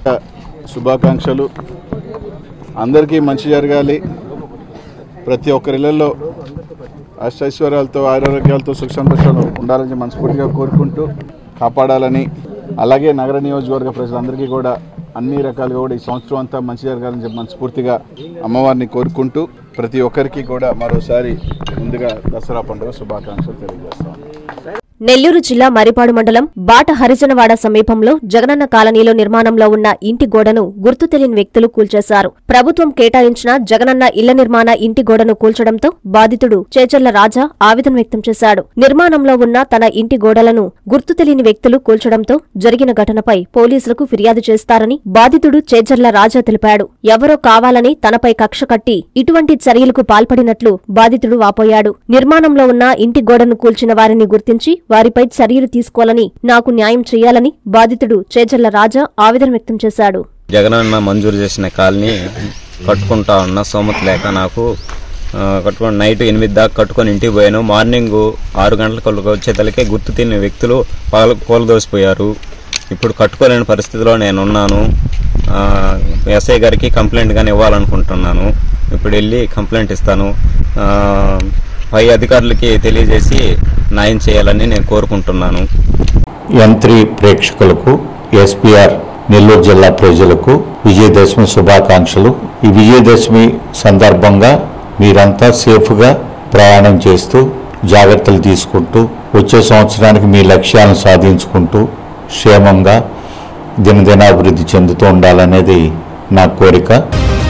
శుభాకాంక్షలు అందరికీ మంచి జరగాలి ప్రతి ఒక్కరి ఇళ్లలో అష్టైశ్వర్యాలతో ఆరోగ్యాలతో సుఖ సంతోషాలు ఉండాలని మనస్ఫూర్తిగా కోరుకుంటూ కాపాడాలని అలాగే నగర నియోజకవర్గ ప్రజలందరికీ కూడా అన్ని రకాలుగా కూడా ఈ సంవత్సరం అంతా మంచి జరగాలని చెప్పి మనస్ఫూర్తిగా అమ్మవారిని కోరుకుంటూ ప్రతి ఒక్కరికి కూడా మరోసారి ముందుగా దసరా పండుగ శుభాకాంక్షలు తెలియజేస్తాం నెల్లూరు జిల్లా మరిపాడు మండలం బాట హరిజనవాడ సమీపంలో జగనన్న కాలనీలో నిర్మాణంలో ఉన్న ఇంటి గోడను గుర్తు తెలియని వ్యక్తులు కూల్చేశారు ప్రభుత్వం కేటాయించిన జగనన్న ఇళ్ల నిర్మాణ ఇంటి గోడను కూల్చడంతో బాధితుడు చేచర్ల రాజా ఆవేదన వ్యక్తం చేశాడు నిర్మాణంలో ఉన్న తన ఇంటి గోడలను గుర్తు తెలియని వ్యక్తులు కూల్చడంతో జరిగిన ఘటనపై పోలీసులకు ఫిర్యాదు చేస్తారని బాధితుడు చేజర్ల రాజా తెలిపాడు ఎవరో కావాలని తనపై కక్ష కట్టి ఇటువంటి చర్యలకు పాల్పడినట్లు బాధితుడు వాపోయాడు నిర్మాణంలో ఉన్న ఇంటి గోడను కూల్చిన వారిని గుర్తించి వారిపై చర్యలు తీసుకోవాలని నాకు న్యాయం చేయాలని బాధితుడు చేజర్ల రాజా ఆవేదన వ్యక్తం చేశాడు జగనన్న మంజూరు చేసిన కాలనీ కట్టుకుంటా ఉన్న సోమత లేక నాకు ఆ, కట్టుకొని నైట్ ఎనిమిది దాకా కట్టుకొని ఇంటికి పోయాను మార్నింగ్ ఆరు గంటలకు వచ్చేతలకే గుర్తు తిన్న వ్యక్తులు పాల కూలదోసిపోయారు ఇప్పుడు కట్టుకోలేని పరిస్థితిలో నేను ఉన్నాను ఆ, ఎస్ఐ గారికి కంప్లైంట్ కానీ ఇవ్వాలనుకుంటున్నాను ఇప్పుడు వెళ్ళి కంప్లైంట్ ఇస్తాను ఆ, పై అధికారులకి తెలియజేసి న్యాయం చేయాలని నేను కోరుకుంటున్నాను యంత్రి ప్రేక్షకులకు ఎస్పీఆర్ నెల్లూరు జిల్లా ప్రజలకు విజయదశమి శుభాకాంక్షలు ఈ విజయదశమి సందర్భంగా మీరంతా సేఫ్గా ప్రయాణం చేస్తూ జాగ్రత్తలు తీసుకుంటూ వచ్చే సంవత్సరానికి మీ లక్ష్యాలను సాధించుకుంటూ క్షేమంగా దినదినాభివృద్ధి చెందుతూ ఉండాలనేది నా కోరిక